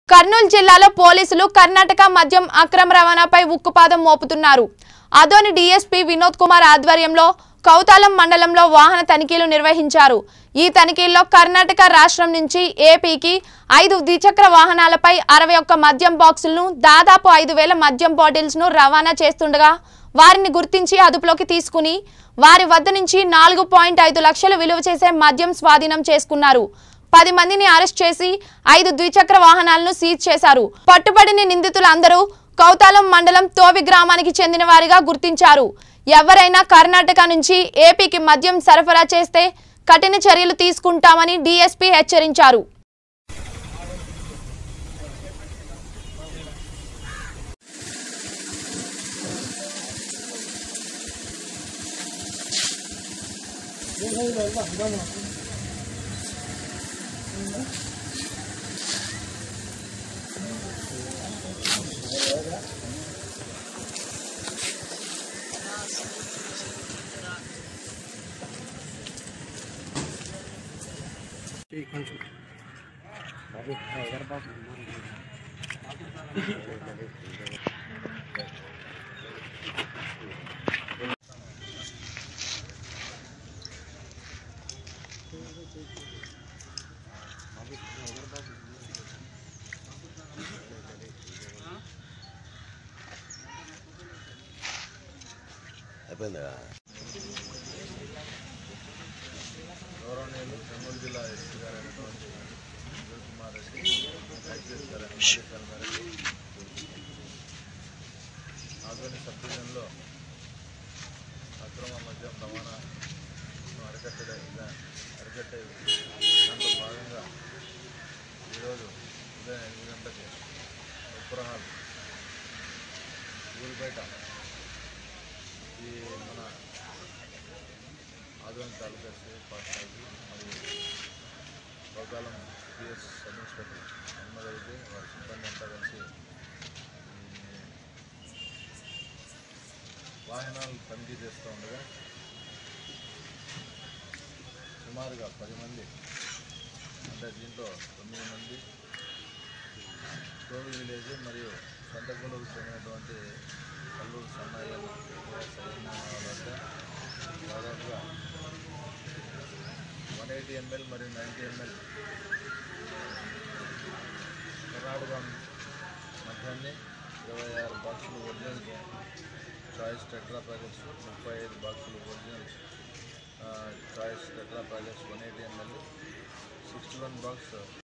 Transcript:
కర్నూలు జిల్లాలో పోలీసులు కర్ణాటక మద్యం అక్రమ రవాణాపై ఉక్కుపాదం మోపుతున్నారు అదోని డీఎస్పీ వినోద్ కుమార్ ఆధ్వర్యంలో కౌతాలం మండలంలో వాహన తనిఖీలు నిర్వహించారు ఈ తనిఖీల్లో కర్ణాటక రాష్ట్రం నుంచి ఏపీకి ఐదు ద్విచక్ర వాహనాలపై అరవై ఒక్క మద్యం బాక్సులను దాదాపు ఐదు వేల మద్యం బాటిల్స్ ను రవాణా చేస్తుండగా వారిని గుర్తించి అదుపులోకి తీసుకుని వారి వద్ద నుంచి నాలుగు పాయింట్ ఐదు లక్షలు విలువ చేసే మద్యం స్వాధీనం చేసుకున్నారు పది మందిని అరెస్ట్ చేసి ఐదు ద్విచక్ర వాహనాలను సీజ్ చేశారు పట్టుబడిన నిందితులందరూ కౌతాలం మండలం తోవి గ్రామానికి చెందిన వారిగా గుర్తించారు ఎవరైనా కర్ణాటక నుంచి ఏపీకి మద్యం సరఫరా చేస్తే కఠిన చర్యలు తీసుకుంటామని డీఎస్పీ హెచ్చరించారు అయిపోయిందా గౌరవనీయులు కర్నూలు జిల్లా ఎస్పీ గారు అయినటువంటి విజయ్ కుమార్ రెడ్డి ఐపీఎస్ గారి ఆదేశాల మేరకు ఆధునిక సబ్ డివిజన్లో అక్రమ మద్యం రవాణాను అరికట్టే అరికట్టే దాంట్లో భాగంగా ఈరోజు ఉదయం ఎనిమిది గంటలకి ఉప్పరహాల్ ఊరి బయట ఈ మన ఆదోని తాలూకా సేఫ్ పాఠశాలకి మరియు గోకాలం పిఎస్ సబ్ ఇన్స్పెక్టర్ హనుమద్ అయితే వారి సిబ్బంది అంతా కలిసి ఈ వాహనాలు తనిఖీ చేస్తూ ఉండగా సుమారుగా పది మంది అంటే దీంట్లో తొమ్మిది మంది టోల్ విలేజ్ మరియు సంతకులకు చెందినటువంటి కల్లూరు సన్నాయి సైన్య వద్ద దాదాపుగా వన్ ఎయిటీ ఎంఎల్ మరియు నైంటీ ఎంఎల్ కర్ణాటక మధ్యాన్ని ఇరవై ఆరు బాక్సులు ఒరిజినల్ చాయిస్ టెట్రా ప్యాకెట్స్ ముప్పై ఐదు బాక్సులు original choice tetra packets one eighty ML sixty one box